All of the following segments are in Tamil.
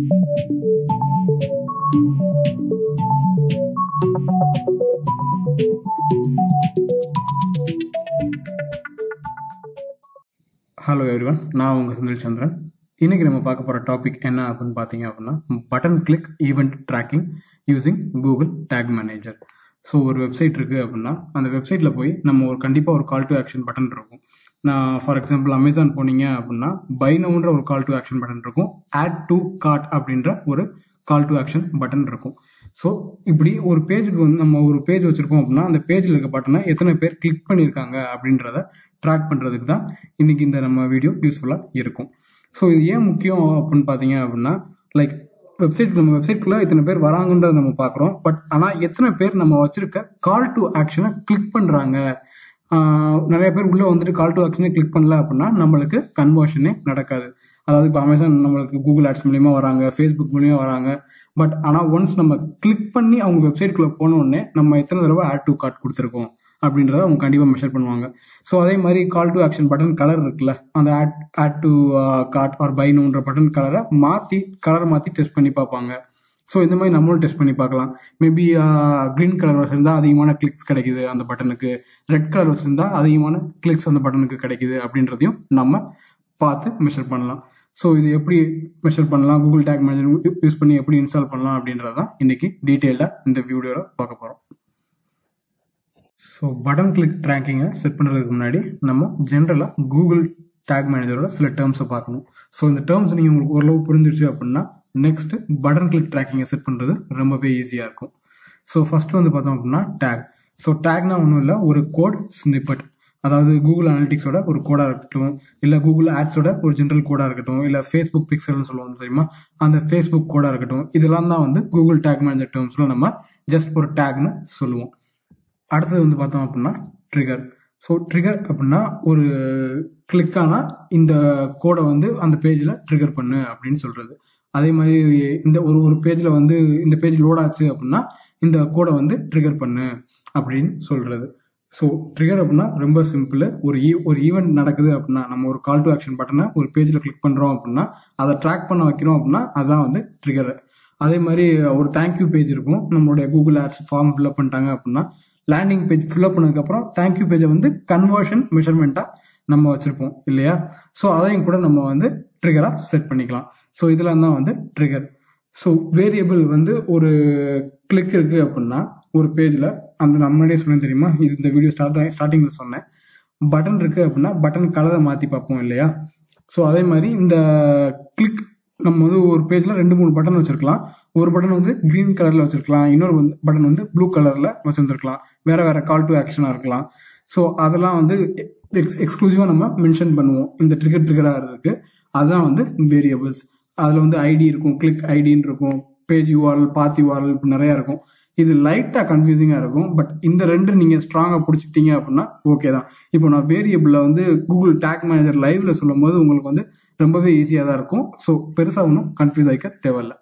ஹலோ எவ்ரிவன் நான் உங்கள் செந்தில் சந்திரன் இன்னைக்கு நம்ம பார்க்க போகிற டாபிக் என்ன அப்படின்னு பார்த்தீங்க அப்படின்னா button click event tracking using Google tag manager so ஒரு வெப்சைட் இருக்குது அப்படின்னா அந்த வெப்சைட்டில் போய் நம்ம ஒரு கண்டிப்பாக ஒரு கால் டு ஆக்ஷன் பட்டன் இருக்கும் நான் ஃபார் எக்ஸாம்பிள் அமேசான் போனீங்க அப்படின்னா பை நவுன்ற ஒரு கால் டு ஆக்ஷன் பட்டன் இருக்கும் ஆட் டு கார்ட் அப்படின்ற ஒரு கால் டு ஆக்ஷன் பட்டன் இருக்கும் ஸோ இப்படி ஒரு பேஜுக்கு வந்து நம்ம ஒரு பேஜ் வச்சிருக்கோம் அப்படின்னா அந்த பேஜில் இருக்க பட்டனை எத்தனை பேர் கிளிக் பண்ணியிருக்காங்க அப்படின்றத ட்ராக் பண்ணுறதுக்கு தான் இன்னைக்கு இந்த நம்ம வீடியோ யூஸ்ஃபுல்லாக இருக்கும் ஸோ இது ஏன் முக்கியம் அப்படின்னு பார்த்தீங்க அப்படின்னா லைக் வெப்சைட் நம்ம வெப்சைட்குள்ளே இத்தனை பேர் வராங்கன்றத நம்ம பார்க்குறோம் பட் ஆனால் எத்தனை பேர் நம்ம வச்சிருக்க கால் டு ஆக்ஷனை கிளிக் பண்ணுறாங்க நிறைய பேர் உள்ளே வந்துட்டு கால் டு ஆக்ஷனே கிளிக் பண்ணல அப்படின்னா நம்மளுக்கு கன்வர்ஷனே நடக்காது அதாவது இப்போ அமேசான் நம்மளுக்கு கூகுள் ஆட்ஸ் மூலியமா வராங்க ஃபேஸ்புக் மூலியமா வராங்க பட் ஆனால் ஒன்ஸ் நம்ம கிளிக் பண்ணி அவங்க வெப்சைட்குள்ளே போன உடனே நம்ம எத்தனை தடவை ஆட் டு கார்ட் கொடுத்துருக்கோம் அப்படின்றத அவங்க கண்டிப்பாக மெஷர் பண்ணுவாங்க ஸோ அதே மாதிரி call to action button colour இருக்குல்ல அந்த add add to cart or பைனுன்ற பட்டன் கலரை மாற்றி கலரை மாற்றி டெஸ்ட் பண்ணி பார்ப்பாங்க ஸோ இந்த மாதிரி நம்மளும் டெஸ்ட் பண்ணி பார்க்கலாம் மேபி க்ரீன் கலர் வச்சிருந்தா அதிகமான கிளிக்ஸ் கிடைக்குது அந்த பட்டனுக்கு ரெட் கலர் வச்சிருந்தா அதிகமான கிளிக்ஸ் அந்த பட்டனுக்கு கிடைக்குது அப்படின்றதையும் நம்ம பார்த்து மெஷர் பண்ணலாம் ஸோ இது எப்படி மெஷர் பண்ணலாம் கூகுள் டேக் மேனேஜர் யூஸ் பண்ணி எப்படி இன்ஸ்டால் பண்ணலாம் அப்படின்றதான் இன்னைக்கு டீட்டெயிலாக இந்த வீடியோவில் பார்க்க போகிறோம் ஸோ பட்டன் கிளிக் ட்ராக்கிங்கை செட் பண்ணுறதுக்கு முன்னாடி நம்ம ஜென்ரலாக கூகுள் டேக் மேனேஜரோட சில டேர்ம்ஸை பார்க்கணும் ஸோ இந்த டேர்ம்ஸ் நீங்கள் உங்களுக்கு ஓரளவு புரிஞ்சிருச்சு அப்படின்னா நெக்ஸ்ட் பட்டன் கிளிக் ட்ராக்கிங்கை செட் பண்ணுறது ரொம்பவே ஈஸியாக இருக்கும் ஸோ ஃபர்ஸ்ட் வந்து பார்த்தோம் அப்படின்னா டேக் ஸோ டேக்னா ஒன்றும் இல்லை ஒரு கோட் ஸ்னிப்பட் அதாவது கூகுள் அனாலிட்டிக்ஸோட ஒரு கோடா இருக்கட்டும் இல்ல கூகுள் ஆட்ஸோட ஒரு ஜென்ரல் கோடா இருக்கட்டும் இல்ல ஃபேஸ்புக் பிக்சல்னு சொல்லுவோம் தெரியுமா அந்த ஃபேஸ்புக் கோடா இருக்கட்டும் இதெல்லாம் தான் வந்து கூகுள் டேக் மேனேஜர் டேர்ம்ஸ்ல நம்ம ஜஸ்ட் ஒரு டேக்னு சொல்லுவோம் அடுத்தது வந்து பார்த்தோம் அப்படின்னா ட்ரிகர் ஸோ ட்ரிகர் அப்படின்னா ஒரு கிளிக்கான இந்த கோடை வந்து அந்த பேஜில் ட்ரிகர் பண்ணு அப்படின்னு சொல்றது அதே மாதிரி இந்த ஒரு ஒரு பேஜில் வந்து இந்த பேஜ் லோட் ஆச்சு அப்படின்னா இந்த கோடை வந்து ட்ரிகர் பண்ணு அப்படின்னு சொல்றது ஸோ ட்ரிகர் அப்படின்னா ரொம்ப சிம்பிள் ஒரு ஒரு ஈவெண்ட் நடக்குது அப்படின்னா நம்ம ஒரு கால் டு ஆக்ஷன் பட்டனை ஒரு பேஜில் கிளிக் பண்ணுறோம் அப்படின்னா அதை ட்ராக் பண்ண வைக்கிறோம் அப்படின்னா அதுதான் வந்து ட்ரிகர் அதே மாதிரி ஒரு தேங்க்யூ பேஜ் இருக்கும் நம்மளுடைய கூகுள் ஆப்ஸ் ஃபார்ம் ஃபில்அப் பண்ணிட்டாங்க அப்படின்னா லேண்டிங் பேஜ் ஃபில்அப் பண்ணதுக்கப்புறம் தேங்க்யூ பேஜை வந்து கன்வர்ஷன் மெஷர்மெண்ட்டாக நம்ம வச்சிருப்போம் இல்லையா ஸோ அதையும் கூட நம்ம வந்து ட்ரிகராக செட் பண்ணிக்கலாம் ஸோ இதெல்லாம் தான் வந்து ட்ரிகர் ஸோ வேரியபிள் வந்து ஒரு கிளிக் இருக்கு அப்படின்னா ஒரு பேஜில் அந்த நம்மளே சொன்னேன் தெரியுமா இது இந்த வீடியோ ஸ்டார்ட் ஸ்டார்டிங்கில் சொன்னேன் பட்டன் இருக்கு அப்படின்னா பட்டன் கலரை மாற்றி பார்ப்போம் இல்லையா ஸோ அதே மாதிரி இந்த கிளிக் நம்ம வந்து ஒரு பேஜில் ரெண்டு மூணு பட்டன் வச்சிருக்கலாம் ஒரு பட்டன் வந்து கிரீன் கலரில் வச்சிருக்கலாம் இன்னொரு வந்து பட்டன் வந்து ப்ளூ கலரில் வச்சிருந்துருக்கலாம் வேற வேற கால் டு ஆக்ஷனாக இருக்கலாம் ஸோ அதெல்லாம் வந்து எக்ஸ் எக்ஸ்க்ளூசிவாக நம்ம மென்ஷன் பண்ணுவோம் இந்த ட்ரிகர் ட்ரிகர் ஆகிறதுக்கு அதுதான் வந்து வேரியபிள்ஸ் அதில் வந்து ஐடி இருக்கும் கிளிக் ஐடின்னு இருக்கும் பேஜ் யூஆர்எல் பாத் யூஆர்எல் இப்படி நிறையா இருக்கும் இது லைட்டாக கன்ஃபியூசிங்காக இருக்கும் பட் இந்த ரெண்டு நீங்கள் ஸ்ட்ராங்காக பிடிச்சிட்டீங்க அப்படின்னா ஓகே தான் இப்போ நான் வேரியபிளில் வந்து கூகுள் டேக் மேனேஜர் லைவ்ல சொல்லும் போது உங்களுக்கு வந்து ரொம்பவே ஈஸியாக தான் இருக்கும் ஸோ பெருசாக ஒன்றும் கன்ஃபியூஸ் ஆகிக்க தேவையில்ல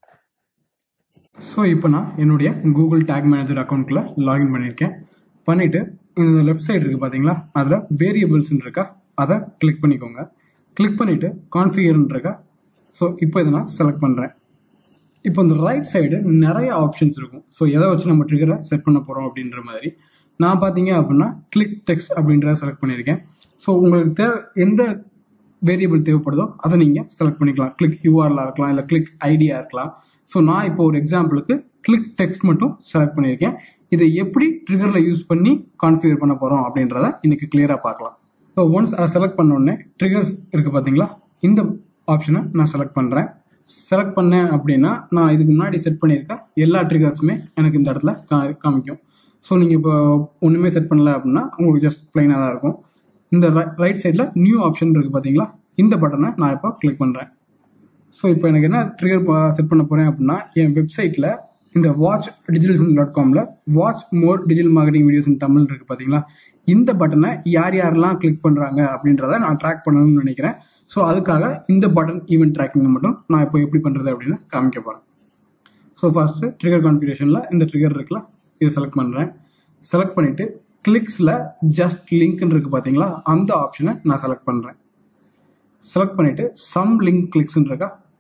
ஸோ இப்போ நான் என்னுடைய கூகுள் டேக் மேனேஜர் அக்கௌண்ட்டில் லாகின் பண்ணியிருக்கேன் பண்ணிட்டு இந்த லெஃப்ட் சைடு இருக்கு பார்த்தீங்களா அதில் வேரியபிள்ஸ் இருக்கா அதை கிளிக் பண்ணிக்கோங்க கிளிக் பண்ணிட்டு கான்ஃபிகர்னு இருக்கா ஸோ இப்போ இதை நான் செலக்ட் பண்ணுறேன் இப்போ இந்த ரைட் சைடு நிறைய ஆப்ஷன்ஸ் இருக்கும் ஸோ எதை வச்சு நம்ம ட்ரிகரை செட் பண்ண போகிறோம் அப்படின்ற மாதிரி நான் பார்த்தீங்க அப்படின்னா கிளிக் டெக்ஸ்ட் அப்படின்றத செலக்ட் பண்ணியிருக்கேன் ஸோ உங்களுக்கு தேவை எந்த வேரியபிள் தேவைப்படுதோ அதை நீங்கள் செலக்ட் பண்ணிக்கலாம் கிளிக் யூஆர்ல இருக்கலாம் இல்லை கிளிக் ஐடியா இருக்கலாம் ஸோ நான் இப்போ ஒரு எக்ஸாம்பிளுக்கு கிளிக் டெக்ஸ்ட் மட்டும் செலக்ட் பண்ணியிருக்கேன் இதை எப்படி ட்ரிகரில் யூஸ் பண்ணி கான்ஃபிகர் பண்ண போகிறோம் அப்படின்றத இன்னைக்கு கிளியராக பார்க்கலாம் ஸோ ஒன்ஸ் அதை செலக்ட் பண்ண உடனே ட்ரிகர்ஸ் இருக்கு பார்த்தீங்களா இந்த ஆப்ஷனை நான் செலக்ட் பண்ணுறேன் செலக்ட் பண்ணேன் அப்படின்னா நான் இதுக்கு முன்னாடி செட் பண்ணியிருக்க எல்லா ட்ரிகர்ஸுமே எனக்கு இந்த இடத்துல காமிக்கும் ஸோ நீங்கள் இப்போ ஒன்றுமே செட் பண்ணல அப்படின்னா உங்களுக்கு ஜஸ்ட் பிளைனாக தான் இருக்கும் இந்த ரைட் சைடில் நியூ ஆப்ஷன் இருக்குது பார்த்தீங்களா இந்த பட்டனை நான் இப்போ கிளிக் பண்ணுறேன் ஸோ இப்போ எனக்கு என்ன ட்ரிகர் செட் பண்ண போகிறேன் அப்படின்னா என் வெப்சைட்டில் இந்த வாட்ச் டிஜிட்டல் டாட் காமில் watch more digital marketing videos in Tamil இருக்குது பார்த்தீங்களா இந்த பட்டனை யார் யாரெல்லாம் கிளிக் பண்ணுறாங்க அப்படின்றத நான் ட்ராக் பண்ணணும்னு நினைக்கிறேன் ஸோ அதுக்காக இந்த பட்டன் ஈவெண்ட் ட்ராக்கிங் மட்டும் நான் இப்போ எப்படி பண்ணுறது அப்படின்னு காமிக்க போகிறேன் ஸோ ஃபர்ஸ்ட் ட்ரிகர் கான்ஃபிகரேஷனில் இந்த ட்ரிகர் இருக்குல்ல இதை செலக்ட் பண்ணுறேன் செலக்ட் பண்ணிட்டு கிளிக்ஸில் ஜஸ்ட் லிங்க்னு இருக்கு பார்த்தீங்களா அந்த ஆப்ஷனை நான் செலக்ட் பண்ணுறேன் செலக்ட் பண்ணிட்டு சம் லிங்க் கிளிக்ஸ் இருக்கா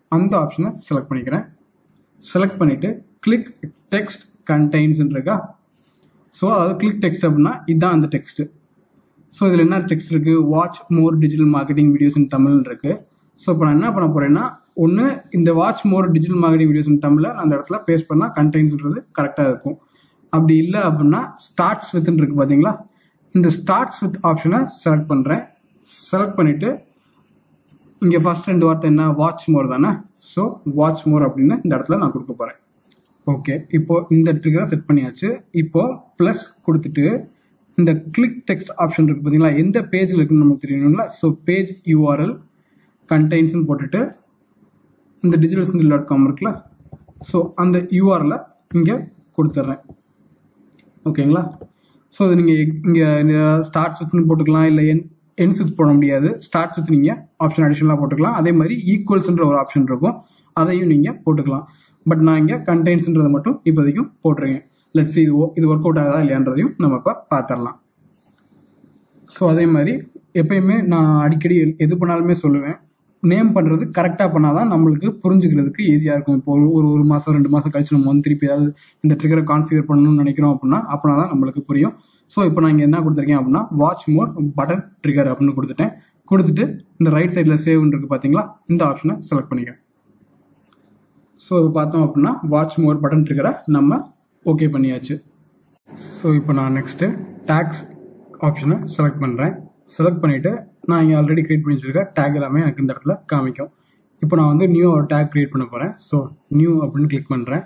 அந்த ஆப்ஷனை செலக்ட் பண்ணிக்கிறேன் செலக்ட் பண்ணிட்டு கிளிக் டெக்ஸ்ட் கண்டெய்ன்ஸ் இருக்கா ஸோ அதாவது கிளிக் டெக்ஸ்ட் அப்படின்னா இதுதான் அந்த டெக்ஸ்ட் ஸோ இதில் என்ன டெக்ஸ்ட் இருக்கு watch more digital marketing videos in Tamil இருக்கு ஸோ இப்போ நான் என்ன பண்ண போறேன்னா ஒன்று இந்த watch more digital marketing videos in Tamil அந்த இடத்துல பேஸ்ட் பண்ணால் கண்டெய்ன்ஸ்ன்றது கரெக்டாக இருக்கும் அப்படி இல்லை அப்படின்னா ஸ்டார்ட்ஸ் வித் இருக்கு பார்த்தீங்களா இந்த ஸ்டார்ட்ஸ் வித் ஆப்ஷனை செலக்ட் பண்ணுறேன் செலக்ட் பண்ணிட்டு இங்கே ஃபர்ஸ்ட் ரெண்டு வார்த்தை என்ன வாட்ச் மோர் தானே ஸோ வாட்ச் மோர் அப்படின்னு இந்த இடத்துல நான் கொடுக்க போகிறேன் ஓகே இப்போ இந்த ட்ரிகரை செட் பண்ணியாச்சு இப்போ ப்ளஸ் கொடுத்துட்டு இந்த கிளிக் டெக்ஸ்ட் ஆப்ஷன் இருக்கு பார்த்தீங்களா எந்த பேஜில் இருக்குன்னு நமக்கு தெரியணும்ல ஸோ பேஜ் யூஆர்எல் கண்டெய்ன்ஸ்னு போட்டுட்டு இந்த டிஜிட்டல் சிந்தில் டாட் காம் இருக்குல்ல ஸோ அந்த யூஆர்எல் இங்கே கொடுத்துட்றேன் ஓகேங்களா ஸோ இது நீங்கள் இங்கே ஸ்டார்ட்ஸ் வித்னு போட்டுக்கலாம் இல்லை என் என்ஸ் வித் போட முடியாது ஸ்டார்ட்ஸ் வித் நீங்கள் ஆப்ஷன் அடிஷனலாக போட்டுக்கலாம் அதே மாதிரி ஈக்குவல்ஸ்ன்ற ஒரு ஆப்ஷன் இருக்கும் அதையும் நீங்கள் போட்டுக்கலாம் பட் நான் இங்கே கண்டெய்ன்ஸ்ன்றதை மட்டும் இப்போதைக்கும் போட்டுருக்கேன் லெட்ஸ் இது இது ஒர்க் அவுட் ஆகுதா இல்லையான்றதையும் நம்ம இப்போ பார்த்துடலாம் ஸோ அதே மாதிரி எப்பயுமே நான் அடிக்கடி எது பண்ணாலுமே சொல்லுவேன் நேம் பண்ணுறது கரெக்டாக பண்ணாதான் நம்மளுக்கு புரிஞ்சுக்கிறதுக்கு ஈஸியாக இருக்கும் இப்போ ஒரு ஒரு ஒரு மாதம் ரெண்டு மாதம் கழிச்சு நம்ம வந்து திருப்பி ஏதாவது இந்த ட்ரிகரை கான்ஃபிகர் பண்ணணும்னு நினைக்கிறோம் அப்படின்னா அப்படின்னா தான் நம்மளுக்கு புரியும் ஸோ இப்போ நான் இங்கே என்ன கொடுத்துருக்கேன் அப்படின்னா வாட்ச் மோர் பட்டன் ட்ரிகர் அப்படின்னு கொடுத்துட்டேன் கொடுத்துட்டு இந்த ரைட் சைடில் சேவ்னு இருக்கு பார்த்தீங்களா இந்த ஆப்ஷனை செலக்ட் பண்ணிக்கிறேன் ஸோ இப்போ பார்த்தோம் அப்படின்னா வாட்ச் மோர் பட்டன் ட்ரிகரை நம்ம ஓகே பண்ணியாச்சு ஸோ இப்போ நான் நெக்ஸ்ட்டு டேக்ஸ் ஆப்ஷனை செலக்ட் பண்ணுறேன் செலக்ட் பண்ணிவிட்டு நான் இங்கே ஆல்ரெடி கிரியேட் பண்ணி வச்சிருக்க டேக் எல்லாமே எனக்கு இந்த இடத்துல காமிக்கும் இப்போ நான் வந்து நியூ ஒரு டேக் கிரியேட் பண்ண போகிறேன் ஸோ நியூ அப்படின்னு கிளிக் பண்ணுறேன்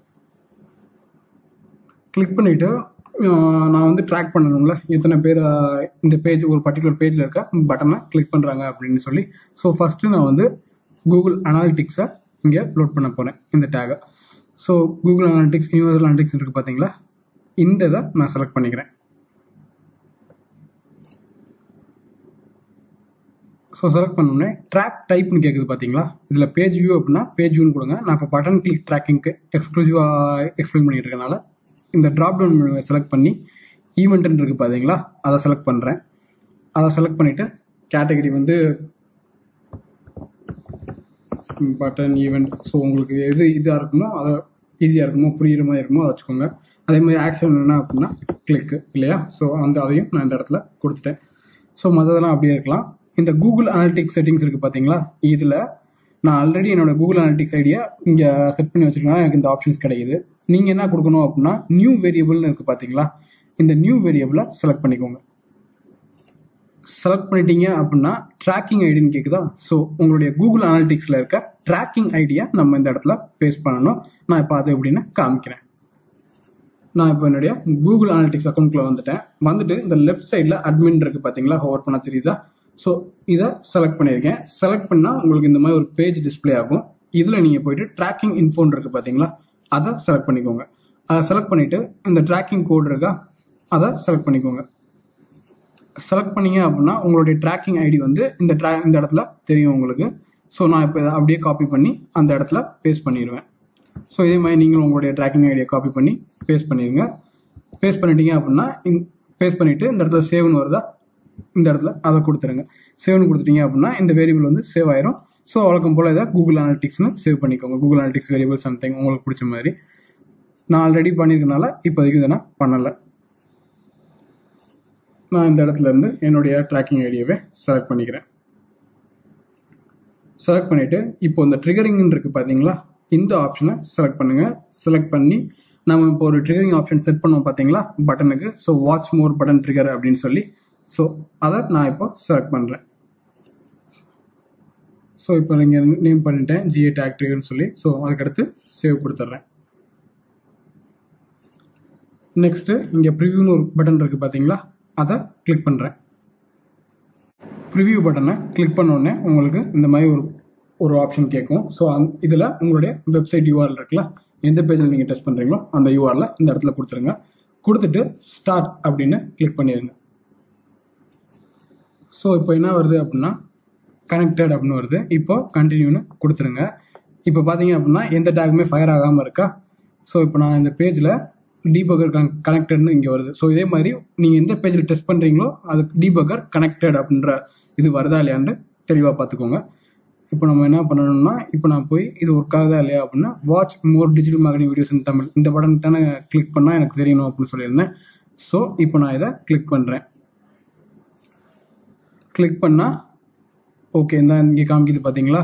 கிளிக் பண்ணிவிட்டு நான் வந்து ட்ராக் பண்ணணும்ல எத்தனை பேர் இந்த பேஜ் ஒரு பர்டிகுலர் பேஜில் இருக்க பட்டனை கிளிக் பண்ணுறாங்க அப்படின்னு சொல்லி ஸோ ஃபஸ்ட்டு நான் வந்து கூகுள் அனாலிட்டிக்ஸை இங்கே லோட் பண்ண போகிறேன் இந்த டேகை so Google analytics universal analytics இருக்குது பார்த்தீங்களா இந்த இதை நான் செலக்ட் பண்ணிக்கிறேன் ஸோ செலக்ட் பண்ணோடனே ட்ராக் டைப்னு கேட்குது பார்த்தீங்களா இதில் பேஜ் வியூ அப்படின்னா பேஜ் வியூன்னு கொடுங்க நான் இப்போ பட்டன் கிளிக் ட்ராக்கிங்க்கு எக்ஸ்க்ளூசிவாக எக்ஸ்பிளைன் பண்ணிட்டு இருக்கனால இந்த ட்ராப் டவுன் செலக்ட் பண்ணி ஈவெண்ட்னு இருக்கு பார்த்தீங்களா அதை செலக்ட் பண்ணுறேன் அதை செலக்ட் பண்ணிவிட்டு கேட்டகரி வந்து பட்டன் ஈவெண்ட் ஸோ உங்களுக்கு எது இதாக இருக்குமோ அதை ஈஸியாக இருக்குமோ புரியுற மாதிரி இருக்குமோ அதை வச்சுக்கோங்க அதே மாதிரி ஆக்ஷன் என்ன அப்படின்னா கிளிக்கு இல்லையா ஸோ அந்த அதையும் நான் இந்த இடத்துல கொடுத்துட்டேன் ஸோ மற்றதெல்லாம் அப்படியே இருக்கலாம் இந்த கூகுள் அனாலிட்டிக்ஸ் செட்டிங்ஸ் இருக்குது பார்த்தீங்களா இதில் நான் ஆல்ரெடி என்னோட கூகுள் அனாலிட்டிக்ஸ் ஐடியா இங்கே செட் பண்ணி வச்சிருக்கேன் எனக்கு இந்த ஆப்ஷன்ஸ் கிடைக்குது நீங்கள் என்ன கொடுக்கணும் அப்படின்னா நியூ வேரியபிள்னு இருக்குது பார்த்தீங்களா இந்த நியூ வேரியபிளை செலக்ட் பண்ணிக்கோங்க செலக்ட் பண்ணிட்டீங்க அப்படின்னா ட்ராக்கிங் ஐடின்னு கேட்குதா ஸோ உங்களுடைய கூகுள் அனாலிட்டிக்ஸில் இருக்க ட்ராக்கிங் ஐடியா நம்ம இந்த இடத்துல பேஸ்ட் பண்ணணும் நான் இப்போ அதை எப்படின்னு காமிக்கிறேன் நான் இப்போ என்னுடைய கூகுள் அனாலிட்டிக்ஸ் அக்கௌண்ட்குள்ள வந்துட்டேன் வந்துட்டு இந்த லெஃப்ட் சைடில் அட்மின் இருக்கு பார்த்தீங்களா ஹோவர் பண்ண தெரியுதா ஸோ இதை செலக்ட் பண்ணியிருக்கேன் செலக்ட் பண்ணால் உங்களுக்கு இந்த மாதிரி ஒரு பேஜ் டிஸ்பிளே ஆகும் இதில் நீங்கள் போயிட்டு ட்ராக்கிங் இன்ஃபோன் இருக்கு பார்த்தீங்களா அதை செலக்ட் பண்ணிக்கோங்க அதை செலக்ட் பண்ணிட்டு இந்த ட்ராக்கிங் கோட் இருக்கா அதை செலக்ட் பண்ணிக்கோங்க செலக்ட் பண்ணீங்க அப்படின்னா உங்களுடைய ட்ராக்கிங் ஐடி வந்து இந்த ட்ரா இந்த இடத்துல தெரியும் உங்களுக்கு ஸோ நான் இப்போ இதை அப்படியே காப்பி பண்ணி அந்த இடத்துல பேஸ்ட் பண்ணிடுவேன் ஸோ இதே மாதிரி நீங்களும் உங்களுடைய ட்ராக்கிங் ஐடியை காப்பி பண்ணி பேஸ்ட் பண்ணிடுங்க பேஸ்ட் பண்ணிட்டீங்க அப்படின்னா பேஸ்ட் பண்ணிட்டு இந்த இடத்துல சேவ்னு வருதா இந்த இடத்துல அதை கொடுத்துருங்க சேவ்னு கொடுத்துட்டீங்க அப்படின்னா இந்த வேரியபிள் வந்து சேவ் ஆயிரும் ஸோ வழக்கம் போல இதை கூகுள் அனாலிட்டிக்ஸ்னு சேவ் பண்ணிக்கோங்க கூகுள் அனாலிட்டிக்ஸ் வேரியபிள் சம்திங் உங்களுக்கு பிடிச்ச மாதிரி நான் ஆல்ரெடி பண்ணியிருக்கனால இப்போதைக்கு இதை நான் பண்ணலை நான் இந்த இடத்துல இருந்து என்னுடைய ட்ராக்கிங் ஐடியாவை செலக்ட் பண்ணிக்கிறேன் செலக்ட் பண்ணிட்டு இப்போ இந்த ட்ரிகரிங் இருக்கு பாத்தீங்களா இந்த ஆப்ஷனை செலக்ட் பண்ணுங்க செலக்ட் பண்ணி நம்ம இப்போ ஒரு ட்ரிகரிங் ஆப்ஷன் செட் பண்ணோம் பாத்தீங்களா பட்டனுக்கு so watch more button trigger அப்படின்னு சொல்லி ஸோ அதை நான் இப்போ செலக்ட் பண்றேன் ஸோ இப்போ இங்கே நேம் பண்ணிட்டேன் ஜிஏ டேக் ட்ரிகர்னு சொல்லி ஸோ அதுக்கடுத்து சேவ் கொடுத்துட்றேன் நெக்ஸ்ட் இங்கே ப்ரிவியூன்னு ஒரு பட்டன் இருக்கு பாத்தீங்களா அதை கிளிக் பண்ணுறேன் ப்ரிவியூ பட்டனை கிளிக் பண்ண உடனே உங்களுக்கு இந்த மாதிரி ஒரு ஒரு ஆப்ஷன் கேட்கும் ஸோ அந் இதில் உங்களுடைய வெப்சைட் யூஆர்எல் இருக்குல்ல எந்த பேஜில் நீங்கள் டெஸ்ட் பண்ணுறீங்களோ அந்த யூஆர்ல இந்த இடத்துல கொடுத்துருங்க கொடுத்துட்டு ஸ்டார்ட் அப்படின்னு கிளிக் பண்ணிடுங்க ஸோ இப்போ என்ன வருது அப்படின்னா கனெக்டட் அப்படின்னு வருது இப்போ கண்டினியூன்னு கொடுத்துருங்க இப்போ பார்த்தீங்க அப்படின்னா எந்த டேக்குமே ஃபயர் ஆகாமல் இருக்கா ஸோ இப்போ நான் இந்த பேஜில் டீபகர் கனெக்டட்னு இங்கே வருது ஸோ இதே மாதிரி நீங்கள் எந்த பேஜில் டெஸ்ட் பண்ணுறீங்களோ அதுக்கு டீபகர் கனெக்டட் அப்படின்ற இது வருதா இல்லையான்னு தெளிவாக பார்த்துக்கோங்க இப்போ நம்ம என்ன பண்ணணும்னா இப்போ நான் போய் இது ஒர்க் ஆகுதா இல்லையா அப்படின்னா watch more digital marketing videos in Tamil இந்த பட்டன் தானே கிளிக் பண்ணால் எனக்கு தெரியணும் அப்படின்னு சொல்லியிருந்தேன் ஸோ இப்போ நான் இதை கிளிக் பண்ணுறேன் கிளிக் பண்ணால் ஓகே இந்த இங்கே காமிக்குது பார்த்தீங்களா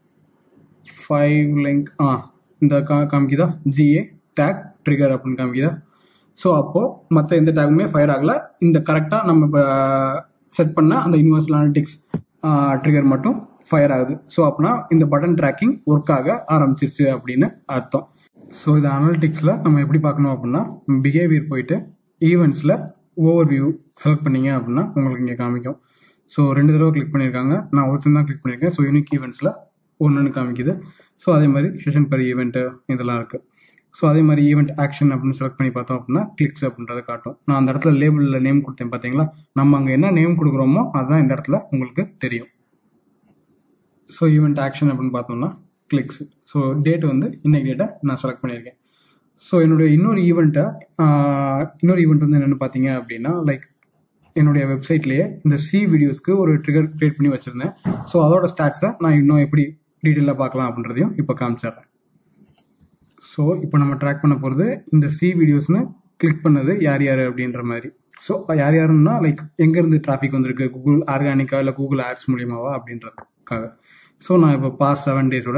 ஃபைவ் லிங்க் ஆ இந்த கா காமிக்குதா ஜிஏ டேக் ட்ரிகர் அப்படின்னு காமிக்குதா ஸோ அப்போது மற்ற எந்த டேக்குமே ஃபயர் ஆகலை இந்த கரெக்டாக நம்ம இப்போ செட் பண்ண அந்த யூனிவர்சல் அனாலிட்டிக்ஸ் ட்ரிகர் மட்டும் ஃபயர் ஆகுது ஸோ அப்படின்னா இந்த பட்டன் ட்ராக்கிங் ஒர்க் ஆக ஆரம்பிச்சிருச்சு அப்படின்னு அர்த்தம் ஸோ இந்த அனாலிட்டிக்ஸில் நம்ம எப்படி பார்க்கணும் அப்படின்னா பிஹேவியர் போயிட்டு ஈவெண்ட்ஸில் ஓவர் வியூ செலக்ட் பண்ணீங்க அப்படின்னா உங்களுக்கு இங்கே காமிக்கும் ஸோ ரெண்டு தடவை கிளிக் பண்ணியிருக்காங்க நான் ஒருத்தன் தான் கிளிக் பண்ணியிருக்கேன் ஸோ யூனிக் ஈவெண்ட்ஸில் ஒன்றுன்னு காமிக்குது ஸோ அதே மாதிரி செஷன் பர் ஈவெண்ட்டு இதெல்லாம் இருக்குது ஸோ அதே மாதிரி ஈவெண்ட் ஆக்ஷன் அப்படின்னு செலக்ட் பண்ணி பார்த்தோம் அப்படின்னா கிளிக்ஸ் அப்படின்றத காட்டும் நான் அந்த இடத்துல லேபிளில் நேம் கொடுத்தேன் பார்த்தீங்களா நம்ம அங்கே என்ன நேம் கொடுக்குறோமோ அதுதான் இந்த இடத்துல உங்களுக்கு தெரியும் ஸோ ஈவெண்ட் ஆக்ஷன் அப்படின்னு பார்த்தோம்னா கிளிக்ஸ் ஸோ டேட் வந்து இன்னைக்கு டேட்டை நான் செலக்ட் பண்ணியிருக்கேன் ஸோ என்னுடைய இன்னொரு ஈவெண்ட்டை இன்னொரு ஈவெண்ட் வந்து என்னென்னு பார்த்தீங்க அப்படின்னா லைக் என்னுடைய வெப்சைட்லேயே இந்த சி வீடியோஸ்க்கு ஒரு ட்ரிகர் கிரியேட் பண்ணி வச்சுருந்தேன் ஸோ அதோட ஸ்டாட்ஸை நான் இன்னும் எப்படி டீட்டெயிலாக பார்க்கலாம் அப்படின்றதையும் இப்போ காமிச்சிடுறேன் ஸோ இப்போ நம்ம ட்ராக் பண்ண போகிறது இந்த சி வீடியோஸ்னு கிளிக் பண்ணது யார் யார் அப்படின்ற மாதிரி ஸோ யார் யாருன்னா லைக் எங்கேருந்து டிராஃபிக் வந்திருக்கு கூகுள் ஆர்கானிக்கா இல்லை கூகுள் ஆட்ஸ் மூலியமாவா அப்படின்றதுக்காக ஸோ நான் இப்போ பாஸ்ட் செவன் டேஸோட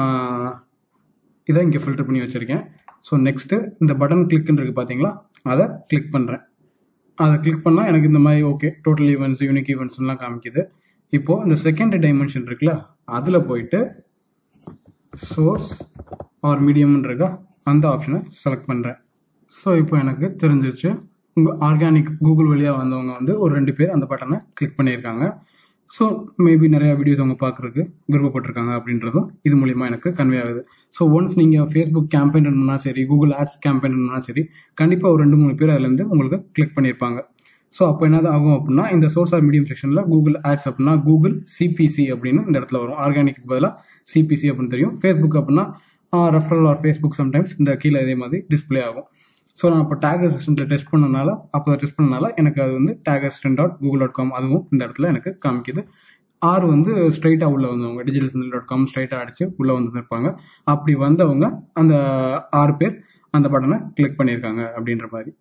இதை இங்கே ஃபில்டர் பண்ணி வச்சுருக்கேன் ஸோ நெக்ஸ்ட்டு இந்த பட்டன் கிளிக்னு இருக்கு பார்த்தீங்களா அதை கிளிக் பண்ணுறேன் அதை கிளிக் பண்ணால் எனக்கு இந்த மாதிரி ஓகே டோட்டல் ஈவெண்ட்ஸ் யூனிக் ஈவெண்ட்ஸ்லாம் காமிக்குது இப்போ இந்த செகண்ட் டைமென்ஷன் இருக்குல்ல அதில் போயிட்டு சோர்ஸ் ஆர் மீடியம்னு இருக்கா அந்த ஆப்ஷனை செலக்ட் பண்ணுறேன் ஸோ இப்போ எனக்கு தெரிஞ்சிருச்சு உங்கள் ஆர்கானிக் கூகுள் வழியாக வந்தவங்க வந்து ஒரு ரெண்டு பேர் அந்த பட்டனை கிளிக் பண்ணியிருக்காங்க ஸோ மேபி நிறைய வீடியோஸ் அவங்க பார்க்குறதுக்கு விருப்பப்பட்டிருக்காங்க அப்படின்றதும் இது மூலியமா எனக்கு கன்வே ஆகுது ஸோ ஒன்ஸ் நீங்கள் ஃபேஸ்புக் கேம்பெயின் பண்ணா சரி கூகுள் ஆட்ஸ் கேம்பெயின் பண்ணா சரி கண்டிப்பாக ஒரு ரெண்டு மூணு பேர் அதுலேருந்து உங்களுக்கு கிளிக் பண்ணியிருப்பாங்க ஸோ அப்போ என்னது ஆகும் அப்படின்னா இந்த சோர்ஸ் ஆர் மீடியம் செக்ஷனில் கூகுள் ஆட்ஸ் அப்படின்னா கூகுள் சிபிசி அப்படின்னு இந்த இடத்துல வரும் ஆர்கானிக் பதிலாக சிபிசி அப்படின்னு தெரியும் ஃபேஸ்புக் அப்படின்னா ரெஃபரல் ஆர் ஃபேஸ்புக் சம்டைம்ஸ் இந்த கீழே இதே மாதிரி டிஸ்பிளே ஆகும் ஸோ நான் இப்போ டேக் அசிஸ்டன்ட்ல டெஸ்ட் பண்ணனால அப்போ டெஸ்ட் பண்ணனால எனக்கு அது வந்து tag assistant dot Google dot com அதுவும் இந்த இடத்துல எனக்கு காமிக்குது ஆறு வந்து ஸ்ட்ரைட்டாக உள்ள வந்தவங்க டிஜிட்டல் சென்டர் டாட் காம் ஸ்ட்ரைட்டாக அடிச்சு உள்ள வந்துருப்பாங்க அப்படி வந்தவங்க அந்த ஆறு பேர் அந்த பட்டனை கிளிக் பண்ணியிருக்காங்க அப்படின்ற மாதிரி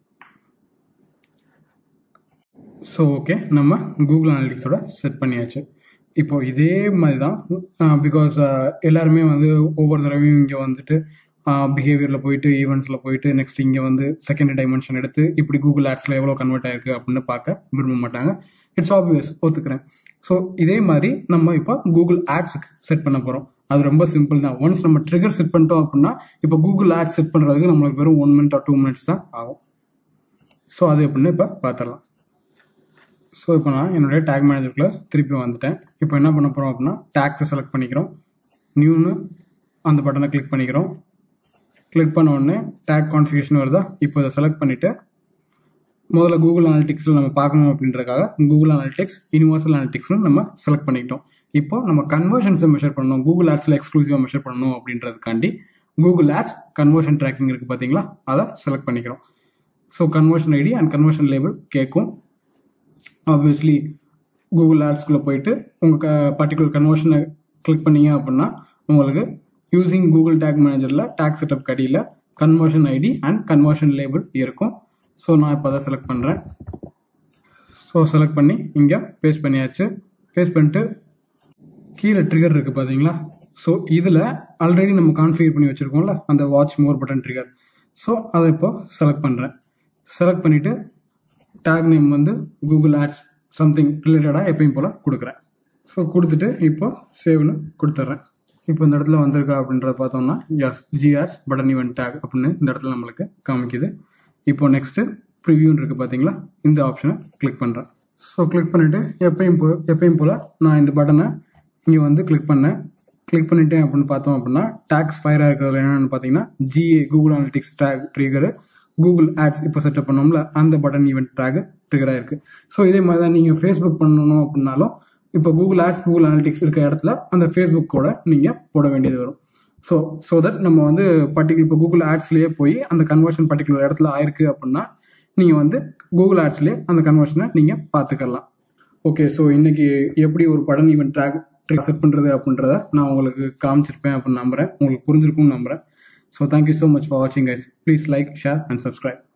ஸோ ஓகே நம்ம கூகுள் அனாலிட்டிக்ஸோட செட் பண்ணியாச்சு இப்போ இதே மாதிரி தான் பிகாஸ் எல்லாருமே வந்து ஒவ்வொரு தடவையும் இங்கே வந்துட்டு பிஹேவியரில் போயிட்டு ஈவெண்ட்ஸில் போயிட்டு நெக்ஸ்ட் இங்கே வந்து செகண்ட் டைமென்ஷன் எடுத்து இப்படி கூகுள் ஆட்ஸில் எவ்வளோ கன்வெர்ட் ஆயிருக்கு அப்படின்னு பார்க்க விரும்ப மாட்டாங்க இட்ஸ் ஆப்வியஸ் ஒத்துக்கிறேன் ஸோ இதே மாதிரி நம்ம இப்போ கூகுள் ஆட்ஸுக்கு செட் பண்ண போகிறோம் அது ரொம்ப சிம்பிள் தான் ஒன்ஸ் நம்ம ட்ரிகர் செட் பண்ணிட்டோம் அப்படின்னா இப்போ கூகுள் ஆட்ஸ் செட் பண்ணுறதுக்கு நம்மளுக்கு வெறும் one minute or two minutes தான் ஆகும் ஸோ அது எப்படின்னு இப்போ பார்த்துடலாம் ஸோ இப்போ நான் என்னுடைய டேக் மேனேஜருக்குள்ள திருப்பி வந்துட்டேன் இப்போ என்ன பண்ண போகிறோம் அப்படின்னா டேக்ஸை செலக்ட் பண்ணிக்கிறோம் நியூன்னு அந்த பட்டனை கிளிக் பண்ணிக்கிறோம் கிளிக் பண்ண உடனே டேக் கான்ஃபிகேஷன் வருதா இப்போ இதை செலக்ட் பண்ணிவிட்டு முதல்ல கூகுள் அனாலிட்டிக்ஸில் நம்ம பார்க்கணும் அப்படின்றதுக்காக கூகுள் அனாலிட்டிக்ஸ் யூனிவர்சல் அனாலிட்டிக்ஸ்னு நம்ம செலக்ட் பண்ணிக்கிட்டோம் இப்போ நம்ம கன்வர்ஷன்ஸை மெஷர் பண்ணணும் கூகுள் ஆட்ஸில் எக்ஸ்க்ளூசிவாக மெஷர் பண்ணணும் அப்படின்றதுக்காண்டி கூகுள் ஆட்ஸ் கன்வர்ஷன் ட்ராக்கிங் இருக்குது பார்த்தீங்களா அதை செலக்ட் பண்ணிக்கிறோம் so conversion ID and conversion label கேட்கும் ஆப்வியஸ்லி கூகுள் ஆட்ஸ்குள்ளே போயிட்டு உங்கள் பர்டிகுலர் கன்வர்ஷனை கிளிக் பண்ணீங்க அப்படின்னா உங்களுக்கு யூசிங் கூகுள் டேக் மேனேஜரில் டேக் செட்டப் கடியில் conversion ID and conversion label இருக்கும் ஸோ நான் இப்போ அதை செலக்ட் பண்ணுறேன் ஸோ செலக்ட் பண்ணி இங்கே பேஸ்ட் பண்ணியாச்சு பேஸ்ட் பண்ணிட்டு கீழே ட்ரிகர் இருக்குது பார்த்தீங்களா ஸோ இதில் ஆல்ரெடி நம்ம கான்ஃபிகர் பண்ணி வச்சுருக்கோம்ல அந்த watch more button trigger so அதை இப்போ செலக்ட் பண்ணுறேன் செலக்ட் பண்ணிவிட்டு டேக் நேம் வந்து கூகுள் ஆட்ஸ் சம்திங் ரிலேட்டடாக எப்பயும் போல் கொடுக்குறேன் ஸோ கொடுத்துட்டு இப்போ சேவ்னு கொடுத்துட்றேன் இப்போ இந்த இடத்துல வந்திருக்கா அப்படின்றத பார்த்தோம்னா எஸ் ஜிஆர்ஸ் பட்டன் ஈவெண்ட் டேக் அப்படின்னு இந்த இடத்துல நம்மளுக்கு காமிக்குது இப்போ நெக்ஸ்ட்டு ப்ரிவியூன்னு இருக்குது பார்த்தீங்களா இந்த ஆப்ஷனை கிளிக் பண்ணுறேன் ஸோ கிளிக் பண்ணிவிட்டு எப்பயும் போ எப்பயும் போல் நான் இந்த பட்டனை இங்கே வந்து கிளிக் பண்ணேன் கிளிக் பண்ணிட்டேன் அப்படின்னு பார்த்தோம் அப்படின்னா டேக்ஸ் ஃபயராக இருக்கிறதுல என்னென்னு பார்த்தீங்கன்னா GA Google analytics tag trigger Google ads இப்போ செட்டப் பண்ணோம்ல அந்த பட்டன் ஈவெண்ட் டேக் ட்ரிகராக இருக்கு ஸோ இதே மாதிரி தான் நீங்கள் ஃபேஸ்புக் பண்ணணும் அப்படின்னாலும் இப்போ கூகுள் ஆட்ஸ் கூகுள் அனாலிட்டிக்ஸ் இருக்க இடத்துல அந்த ஃபேஸ்புக்கோட நீங்கள் போட வேண்டியது வரும் ஸோ ஸோ தட் நம்ம வந்து பர்டிகுலர் இப்போ கூகுள் ஆட்ஸ்லேயே போய் அந்த கன்வர்ஷன் பர்டிகுலர் இடத்துல ஆயிருக்கு அப்படின்னா நீங்கள் வந்து கூகுள் ஆட்ஸ்லேயே அந்த கன்வர்ஷனை நீங்கள் பார்த்துக்கலாம் ஓகே ஸோ இன்னைக்கு எப்படி ஒரு படம் ஈவெண்ட் ட்ராக் அக்செப்ட் பண்ணுறது அப்படின்றத நான் உங்களுக்கு காமிச்சிருப்பேன் அப்படின்னு நம்புறேன் உங்களுக்கு புரிஞ்சிருக்கும்னு நம்புறேன் so thank you so much for வாட்சிங் guys please like share and subscribe